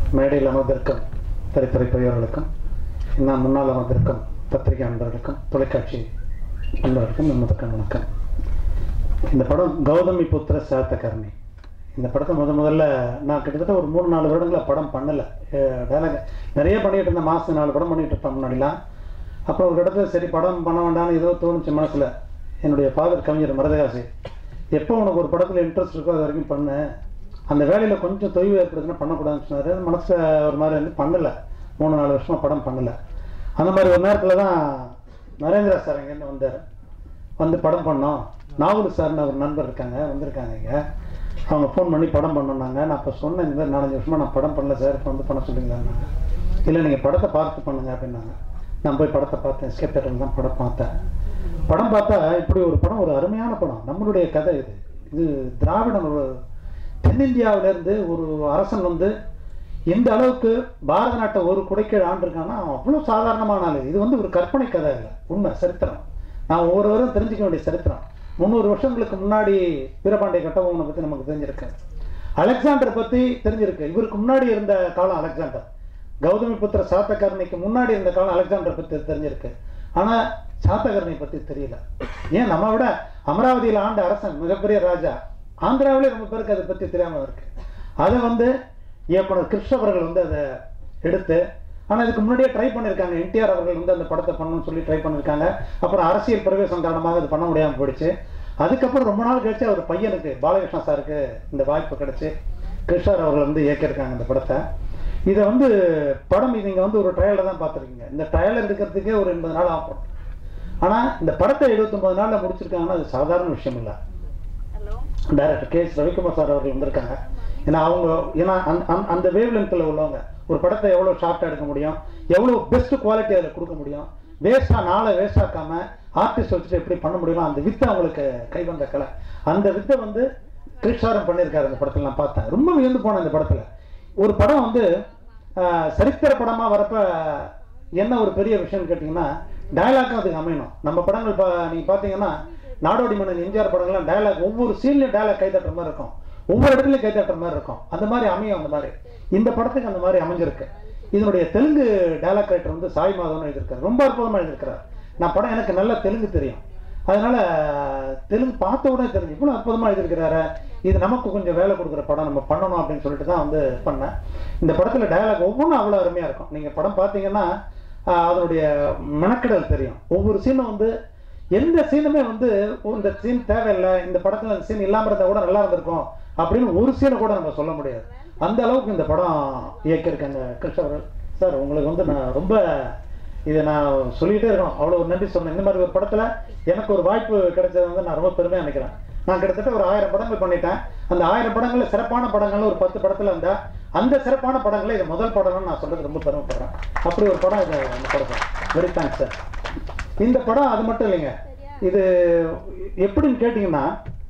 மேடையில் அமர்ந்திருக்கும் திரைத்துறை பெரியவர்களுக்கும் நான் முன்னால் அமர்ந்திருக்கும் பத்திரிகை நண்பர்களுக்கும் தொலைக்காட்சி நண்பர்களுக்கும் முதற்கும் வணக்கம் இந்த படம் கௌதமி புத்திர சாத்தகர்ணி இந்த படத்தை முத முதல்ல நான் கிட்டத்தட்ட ஒரு மூணு நாலு வருடங்களா படம் பண்ணலை டைலாக் நிறைய பண்ணிட்டு இருந்தேன் மாதம் நாலு படம் பண்ணிட்டு இருப்பேன் முன்னாடிலாம் அப்புறம் ஒரு இடத்துல சரி படம் பண்ண வேண்டாம்னு ஏதோ தோணுச்சு மனசில் என்னுடைய ஃபாதர் கவிஞர் மரதகாசி எப்போ உனக்கு ஒரு படத்தில் இன்ட்ரெஸ்ட் இருக்கோ அது வரைக்கும் பண்ணு அந்த வேலையில் கொஞ்சம் தொய்வு ஏற்படுதுன்னா பண்ணக்கூடாதுன்னு சொன்னார் மனசு ஒரு மாதிரி வந்து பண்ணலை மூணு நாலு வருஷமாக படம் பண்ணலை அந்த மாதிரி ஒரு நேரத்தில் தான் நரேந்திரா சார் இங்கேருந்து வந்தார் வந்து படம் பண்ணோம் நாவல் சார்னு ஒரு நண்பர் இருக்காங்க வந்திருக்காங்க இங்கே அவங்க ஃபோன் பண்ணி படம் பண்ணோன்னாங்க நான் அப்போ சொன்னேன் இந்த மாதிரி நாலஞ்சு வருஷமாக நான் படம் பண்ணல சார் இப்போ வந்து பண்ண சொல்லுங்களான்னாங்க இல்லை நீங்கள் படத்தை பார்த்து பண்ணுங்க அப்படின்னாங்க நான் போய் படத்தை பார்த்தேன் ஸ்கேப் தேட்டரில் தான் படம் பார்த்தேன் படம் பார்த்தா இப்படி ஒரு படம் ஒரு அருமையான படம் நம்மளுடைய கதை இது இது திராவிடம் ஒரு தென்னிந்தியாவிலேருந்து ஒரு அரசன் வந்து இந்த அளவுக்கு பாரத நாட்டை ஒரு குடைக்கீழ் ஆண்டிருக்கான்னா அவ்வளோ சாதாரணமான ஆளு இது வந்து ஒரு கற்பனை கதை இல்லை உண்மை சரித்திரம் நான் ஒவ்வொருவரும் தெரிஞ்சுக்க வேண்டிய சரித்திரம் முந்நூறு வருஷங்களுக்கு முன்னாடி வீரபாண்டிய கட்டபொம்மனை பற்றி நமக்கு தெரிஞ்சிருக்கு அலெக்சாண்டர் பற்றி தெரிஞ்சிருக்கு இவருக்கு முன்னாடி இருந்த காலம் அலெக்சாண்டர் கௌதமி புத்திர சாத்தகர்ணிக்கு முன்னாடி இருந்த காலம் அலெக்சாண்டர் பற்றி தெரிஞ்சிருக்கு ஆனால் சாத்தகர்ணி பற்றி தெரியல ஏன் நம்ம விட அமராவதியில் ஆண்ட அரசன் மிகப்பெரிய ராஜா ஆந்திராவிலே ரொம்ப பேருக்கு அதை பற்றி தெரியாமல் இருக்கு அதை வந்து இயக்குனர் கிருஷ்ண அவர்கள் வந்து அதை எடுத்து ஆனால் இதுக்கு முன்னாடியே ட்ரை பண்ணியிருக்காங்க என்டிஆர் அவர்கள் வந்து அந்த படத்தை பண்ணணும்னு சொல்லி ட்ரை பண்ணியிருக்காங்க அப்புறம் அரசியல் பிரவேசம் காரணமாக அது பண்ண முடியாமல் போயிடுச்சு அதுக்கப்புறம் ரொம்ப நாள் கழிச்சு அவர் பையனுக்கு பாலகிருஷ்ணா சாருக்கு இந்த வாய்ப்பு கிடைச்சு கிருஷ்ணர் அவர்கள் வந்து இயக்கியிருக்காங்க இந்த படத்தை இதை வந்து படம் நீங்கள் வந்து ஒரு ட்ரையலில் தான் பார்த்துருக்கீங்க இந்த ட்ரையல் எடுக்கிறதுக்கே ஒரு எண்பது நாள் ஆகும் ஆனால் இந்த படத்தை எழுபத்தொம்பது நாளில் முடிச்சிருக்காங்கன்னா அது சாதாரண விஷயம் இல்லை director K S Ravikumar sir அவர்கள் வந்திருக்காங்க ஏன்னா அவங்க ஏன்னா அந்த- அந்த- அந்த வேவ் லென்த்தில் உள்ளவங்க ஒரு படத்தை எவ்வளோ ஷார்ட்டாக எடுக்க முடியும் எவ்வளோ பெஸ்ட் குவாலிட்டி அதில் கொடுக்க முடியும் வேஸ்ட்டாக நாளை வேஸ்ட் ஆக்காம ஆர்டிஸ்ட் வச்சுட்டு எப்படி பண்ண முடியுமோ அந்த வித்தை அவங்களுக்கு கை வந்த கலை அந்த வித்தை வந்து கிருஷ்ணாரம் பண்ணியிருக்காரு அந்த படத்தில் நான் பார்த்தேன் ரொம்ப வியந்து போனேன் இந்த படத்தில் ஒரு படம் வந்து ஆஹ், சரித்திர படமாக வரப்ப என்ன ஒரு பெரிய விஷயம்னு கேட்டிங்கன்னா டயலாக்கும் அதுக்கு அமையணும் நம்ம படங்கள் பா நீங்கள் பார்த்தீங்கன்னா நாடோடி மன்னன் எம்ஜிஆர் படங்கள்லாம் டயலாக் ஒவ்வொரு சீன்லையும் டயலாக் கைத்தட்டுற மாதிரி இருக்கும் ஒவ்வொரு இடத்துலையும் கைத்தட்டுற மாதிரி இருக்கும் அந்த மாதிரி அமையும் அந்த மாதிரி இந்த படத்துக்கு அந்த மாதிரி அமைஞ்சிருக்கு இதனுடைய தெலுங்கு டயலாக் ரைட்டர் வந்து சாய் மாதவன் எழுதியிருக்காரு ரொம்ப அற்புதமாக எழுதியிருக்கிறார் நான் படம் எனக்கு நல்லா தெலுங்கு தெரியும் அதனால தெலுங்கு பார்த்த உடனே தெரிஞ்சு இவ்வளோ அற்புதமாக எழுதியிருக்கிறாரு இது நமக்கு கொஞ்சம் வேலை கொடுக்குற படம் நம்ம பண்ணணும் அப்படின்னு சொல்லிட்டு தான் வந்து பண்ணேன் இந்த படத்தில் டயலாக் ஒவ்வொன்றும் அவ்வளோ அருமையாக இருக்கும் நீங்கள் படம் பார்த்தீங்கன்னா ஆஹ், அதனுடைய மெனக்கெடல் தெரியும் ஒவ்வொரு சீனும் வந்து எந்த சீனுமே வந்து ஓ, இந்த சீன் தேவையில்லை இந்த படத்தில் இந்த சீன் இல்லாமல் இருந்தால் கூட நல்லா இருந்திருக்கும் அப்படின்னு ஒரு சீனை கூட நம்ம சொல்ல முடியாது அந்த அளவுக்கு இந்த படம் இயக்கியிருக்காங்க கிருஷ்ணவர் சார் உங்களுக்கு வந்து நான் ரொம்ப இதை நான் சொல்லிக்கிட்டே இருக்கணும் அவ்வளோ ஒரு நன்றி சொன்னேன் இந்த மாதிரி ஒரு படத்தில் எனக்கு ஒரு வாய்ப்பு கிடைச்சது வந்து நான் ரொம்ப பெருமையாக நினைக்கிறேன் நான் கிட்டத்தட்ட ஒரு ஆயிரம் படங்கள் பண்ணிட்டேன் அந்த ஆயிரம் படங்களில் சிறப்பான படங்கள் ஒரு பத்து படத்தில் இருந்தா அந்த சிறப்பான படங்களை இது முதல் படம்னு நான் சொல்றது ரொம்ப பெருமைப்படுறேன் அப்படி ஒரு படம் இது இந்த படம் வெரி தேங்க்ஸ் சார் இந்த படம் அது மட்டும் இல்லைங்க இது எப்படின்னு கேட்டிங்கன்னா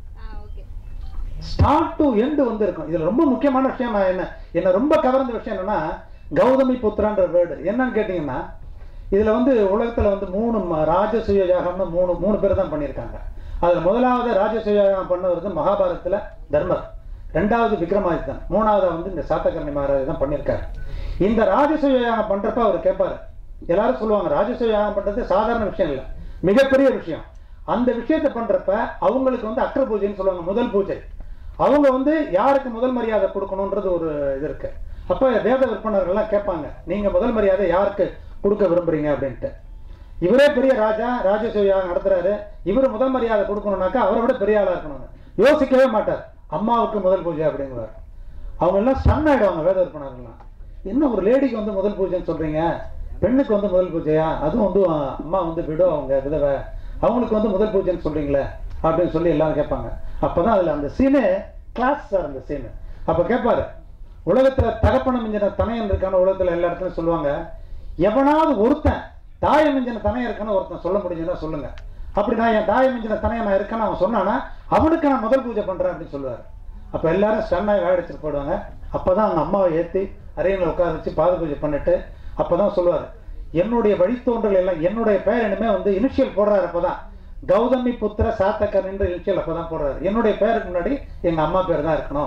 ஸ்டார்ட் டு எண்டு வந்து இருக்கும் இதுல ரொம்ப முக்கியமான விஷயம் நான் என்ன என்ன ரொம்ப கவர்ந்த விஷயம் என்னன்னா கௌதமி புத்திரான்ற வேர்டு என்னன்னு கேட்டிங்கன்னா இதுல வந்து உலகத்துல வந்து மூணு ம- ராஜசூய யாகம்னு மூணு மூணு பேர் தான் பண்ணியிருக்காங்க அதுல முதலாவது ராஜசூய யாகம் பண்ணவர் வந்து மகாபாரதத்துல தர்மர் ரெண்டாவது விக்ரமாதித்தன் மூணாவது வந்து இந்த சாத்தகர்ணி மகாராஜ் தான் பண்ணியிருக்காரு இந்த ராஜசூய யாகம் பண்றப்ப அவர் கேட்பாரு எல்லாரும் சொல்லுவாங்க ராஜசூய யாகம் பண்றது சாதாரண விஷயம் இல்லை மிகப்பெரிய விஷயம் அந்த விஷயத்தை பண்றப்ப அவங்களுக்கு வந்து அக்ர பூஜைன்னு சொல்லுவாங்க முதல் பூஜை அவங்க வந்து யாருக்கு முதல் மரியாதை கொடுக்கணுன்றது ஒரு இது இருக்கு அப்ப வேத விற்பனர்கள்லாம் கேட்பாங்க நீங்க முதல் மரியாதை யாருக்கு கொடுக்க விரும்புறீங்க அப்படின்ட்டு இவரே பெரிய ராஜா ராஜசூயாக நடத்துறாரு இவர் முதல் மரியாதை கொடுக்கணும்னாக்கா அவரை விட பெரிய ஆளா இருக்கணுங்க யோசிக்கவே மாட்டார் அம்மாவுக்கு முதல் பூஜை அப்படிங்குவார் அவங்க எல்லாம் ஸ்டன் ஆயிடுவாங்க வேத விற்பனர்கள்லாம் என்ன ஒரு லேடிக்கு வந்து முதல் பூஜைன்னு சொல்றீங்க பெண்ணுக்கு வந்து முதல் பூஜையா அதுவும் வந்து அஹ், அம்மா வந்து விடும் அவங்க விதவை அவங்களுக்கு வந்து முதல் பூஜைன்னு சொல்றீங்களே அப்படின்னு சொல்லி எல்லாரும் கேட்பாங்க அப்பதான் அதுல அந்த சீனு கிளாஸ் சார் அந்த சீனு அப்ப கேட்பாரு உலகத்துல தகப்பன மிஞ்சின தனையன் இருக்கான உலகத்துல எல்லா இடத்துலயும் சொல்லுவாங்க எவனாவது ஒருத்தன் தாய மிஞ்சின தனையன் இருக்கான்னு ஒருத்தன் சொல்ல முடிஞ்சுன்னா சொல்லுங்க அப்படி நான் என் தாய மிஞ்சின தனையன் நான் இருக்கேன்னு அவன் சொன்னானா அவனுக்கு நான் முதல் பூஜை பண்றேன் அப்படின்னு சொல்லுவாரு அப்ப எல்லாரும் ஸ்டன்னாகி வேடிச்சுட்டு போயிடுவாங்க அப்பதான் அவங்க அம்மாவை ஏத்தி அறையில் உட்கார வச்சு பாத பூஜை பண்ணிட்டு அப்பதான் சொல்லுவாரு என்னுடைய வழித்தோன்றல் எல்லாம் என்னுடைய பெயர் இனிமே வந்து இனிஷியல் போடுறாரு அப்பதான் கௌதமி புத்திர சாத்தக்கர் என்ற இனிஷியல் அப்பதான் போடுறாரு என்னுடைய பேருக்கு முன்னாடி எங்க அம்மா பேர் தான் இருக்கணும்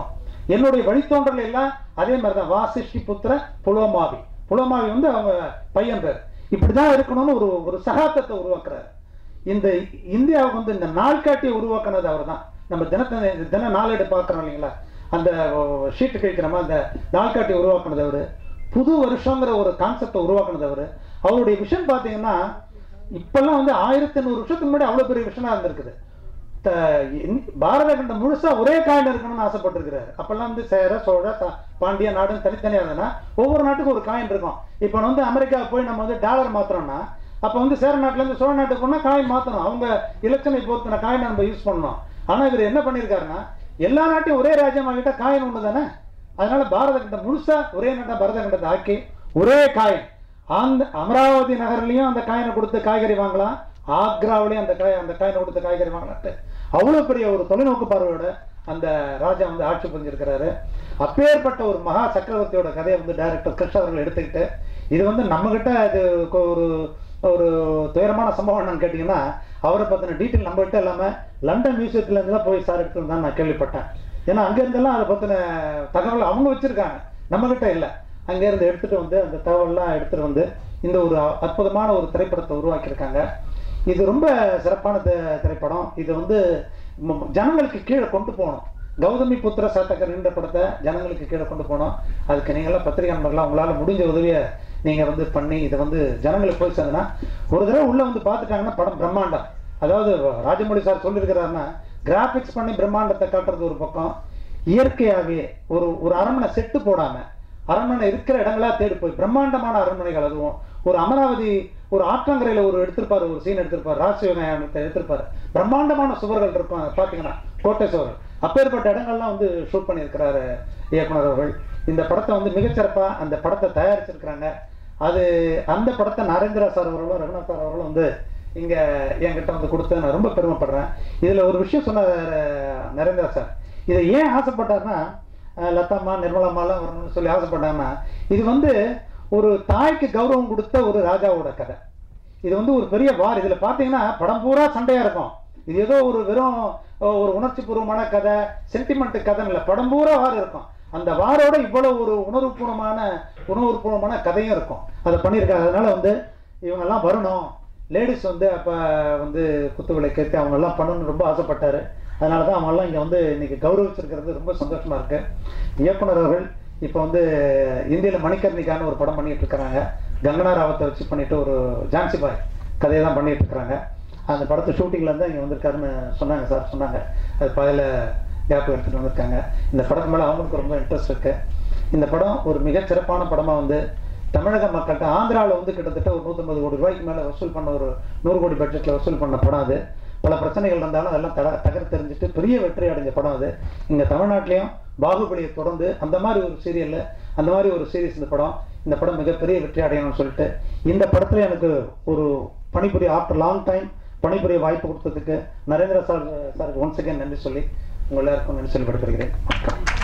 என்னுடைய வழித்தோன்றல் எல்லாம் அதே மாதிரி தான் வாசிஷ்டி புத்திர புலோமாவி புலோமாவி வந்து அவங்க பையன் பேர் இப்படிதான் இருக்கணும்னு ஒரு ஒரு சகாப்தத்தை உருவாக்குறாரு இந்த இந்தியாவுக்கு வந்து இந்த நாள்காட்டியை உருவாக்குனது அவர் தான் நம்ம தினத்தை தின நாளேடு பார்க்குறோம் இல்லைங்களா அந்த ஷீட்டு கழிக்கிறோமா அந்த நாள்காட்டி உருவாக்குனது அவர் புது வருஷங்கிற ஒரு கான்செப்டை உருவாக்குனது அவர் அவருடைய விஷன் பார்த்தீங்கன்னா இப்பெல்லாம் வந்து ஆயிரத்தி நூறு வருஷத்துக்கு முன்னாடி அவ்வளோ பெரிய விஷனாக இருந்திருக்குது த- இந்- பாரத கண்டம் முழுசா ஒரே காயின் இருக்கணும்னு ஆசைப்பட்டிருக்கிறாரு அப்பெல்லாம் வந்து சேர சோழ ச- பாண்டிய நாடுன்னு தனித்தனியா இருந்ததுன்னா ஒவ்வொரு நாட்டுக்கும் ஒரு காயின் இருக்கும் இப்போ வந்து அமெரிக்கா போய் நம்ம வந்து டாலர் மாத்துறோம்னா அப்போ வந்து சேர நாட்டுல இருந்து சோழ நாட்டுக்கு போனா காயின் மாத்தணும் அவங்க எலெக்ஷனை பொறுத்தன காயின் நம்ம யூஸ் பண்ணணும் ஆனா இவர் என்ன பண்ணியிருக்காருன்னா எல்லா நாட்டையும் ஒரே ராஜ்யமாகிட்ட காயின் ஒன்று தானே அதனால பாரத கண்டம் முழுசா ஒரே நாட்டை பாரத கண்டத்தை ஆக்கி ஒரே காயின் அந்த அமராவதி நகர்லயும் அந்த காயினை கொடுத்து காய்கறி வாங்கலாம் ஆக்ராவிலையும் அந்த காய் அந்த காயினை கொடுத்து காய்கறி வாங்கலான்ட்டு அவ்வளவு பெரிய ஒரு தொலைநோக்கு பார்வையோட அந்த ராஜா வந்து ஆட்சி புரிஞ்சிருக்கிறாரு அப்பேற்பட்ட ஒரு மகா சக்கரவர்த்தியோட கதையை வந்து டைரக்டர் கிருஷ்ண அவர்கள் எடுத்துக்கிட்டு இது வந்து நம்ம கிட்ட இது கொ- ஒரு ஒரு துயரமான சம்பவம் என்னன்னு கேட்டிங்கன்னா அவரை பற்றின டீட்டெயில் நம்ம கிட்ட இல்லாமல் லண்டன் மியூசியத்துல இருந்து தான் போய் சார் எடுத்துட்டு தான் நான் கேள்விப்பட்டேன் ஏன்னா அங்க இருந்தெல்லாம் அதை பற்றின தகவல் அவங்க வச்சிருக்காங்க நம்ம கிட்ட இல்லை அங்க இருந்து எடுத்துட்டு வந்து அந்த தகவல்லாம் எடுத்துட்டு வந்து இந்த ஒரு அற்புதமான ஒரு திரைப்படத்தை உருவாக்கியிருக்காங்க இது ரொம்ப சிறப்பான தி- திரைப்படம் இது வந்து ம- ஜனங்களுக்கு கீழே கொண்டு போகணும் கௌதமி புத்திர சாத்தகர் என்ற படத்தை ஜனங்களுக்கு கீழே கொண்டு போகணும் அதுக்கு நீங்களாம் பத்திரிகை நண்பர்களாம் உங்களால் முடிஞ்ச உதவியை நீங்கள் வந்து பண்ணி இதை வந்து ஜனங்களுக்கு போய் சேர்ந்தனா ஒரு தடவை உள்ளே வந்து பார்த்துட்டாங்கன்னா படம் பிரம்மாண்டம் அதாவது ராஜமௌழி சார் சொல்லியிருக்கிறாருன்னா கிராஃபிக்ஸ் பண்ணி பிரம்மாண்டத்தை காட்டுறது ஒரு பக்கம் இயற்கையாகவே ஒரு ஒரு அரண்மனை செட்டு போடாமல் அரண்மனை இருக்கிற இடங்களா தேடி போய் பிரம்மாண்டமான அரண்மனைகள் அதுவும் ஒரு அமராவதி ஒரு ஆற்றங்கரையில ஒரு எடுத்திருப்பாரு ஒரு சீன் எடுத்திருப்பாரு ராசிவகாயத்தை எடுத்திருப்பாரு பிரம்மாண்டமான சுவர்கள் இருக்கும் அதை பார்த்தீங்கன்னா கோட்டை சுவர்கள் அப்பேற்பட்ட இடங்கள்லாம் வந்து ஷூட் பண்ணியிருக்கிறாரு இயக்குனர் அவர்கள் இந்த படத்தை வந்து மிகச்சிறப்பா அந்த படத்தை தயாரிச்சிருக்கிறாங்க அது அந்த படத்தை நரேந்திரா சார் அவர்களும் ரகுநாத் சார் அவர்களும் வந்து இங்க என்கிட்ட வந்து கொடுத்து நான் ரொம்ப பெருமைப்படுறேன் இதுல ஒரு விஷயம் சொன்னார் நரேந்திரா சார் இதை ஏன் ஆசைப்பட்டாருன்னா அஹ், லதாம்மா நிர்மலாம்மாலாம் வரணும்னு சொல்லி ஆசைப்பட்டாங்கன்னா இது வந்து ஒரு தாய்க்கு கௌரவம் கொடுத்த ஒரு ராஜாவோட கதை இது வந்து ஒரு பெரிய வார் இதுல பாத்தீங்கன்னா படம் பூரா சண்டையா இருக்கும் இது ஏதோ ஒரு வெறும் அஹ், ஒரு உணர்ச்சி பூர்வமான கதை சென்டிமெண்ட் கதை இல்லை படம் பூரா வார் இருக்கும் அந்த வாரோட இவ்வளவு ஒரு உணர்வுபூர்வமான உணர்வுபூர்வமான கதையும் இருக்கும் அதை பண்ணியிருக்காங்க அதனால வந்து இவங்கெல்லாம் வரணும் லேடிஸ் வந்து அப்போ வந்து குத்து விளக்கேற்றி அவங்கெல்லாம் பண்ணணும்னு ரொம்ப ஆசைப்பட்டாரு அதனால தான் அவங்கெல்லாம் இங்கே வந்து இன்னைக்கு கௌரவிச்சிருக்கிறது ரொம்ப சந்தோஷமா இருக்கு இயக்குனர் அவர்கள் இப்போ வந்து இந்தியில் மணிக்கர்ணிக்கான ஒரு படம் பண்ணிட்டு இருக்கிறாங்க கங்கனா ராவத்தை வச்சு பண்ணிட்டு ஒரு ஜான்சி பாய் கதையை தான் பண்ணிட்டு இருக்கிறாங்க அந்த படத்து ஷூட்டிங்ல இருந்து இங்கே வந்திருக்காருன்னு சொன்னாங்க சார் சொன்னாங்க அது பாதையில் கேப் எடுத்துட்டு வந்திருக்காங்க இந்த படத்து மேலே அவங்களுக்கு ரொம்ப இன்ட்ரெஸ்ட் இருக்கு இந்த படம் ஒரு மிகச் சிறப்பான படமா வந்து தமிழக மக்கள்கிட்ட ஆந்திராவில் வந்து கிட்டத்தட்ட ஒரு நூற்றம்பது கோடி ரூபாய்க்கு மேலே வசூல் பண்ண ஒரு நூறு கோடி பட்ஜெட்டில் வசூல் பண்ண படம் அது பல பிரச்சனைகள் இருந்தாலும் அதெல்லாம் தட தகர் தெரிஞ்சுட்டு பெரிய வெற்றி அடைஞ்ச படம் அது இங்கே தமிழ்நாட்டிலையும் பாகுபலியை தொடர்ந்து அந்த மாதிரி ஒரு சீரியலில் அந்த மாதிரி ஒரு சீரிஸ் இந்த படம் இந்த படம் மிகப்பெரிய வெற்றி அடையணும்னு சொல்லிட்டு இந்த படத்தில் எனக்கு ஒரு பணிபுரிய ஆஃப்டர் லாங் டைம் பணிபுரிய வாய்ப்பு கொடுத்ததுக்கு நரேந்திர சார் சாருக்கு ஒன்ஸ் அகேன் நன்றி சொல்லி உங்கள் எல்லாருக்கும் நன்றி சொல்லி விடைபெறுகிறேன் வணக்கம்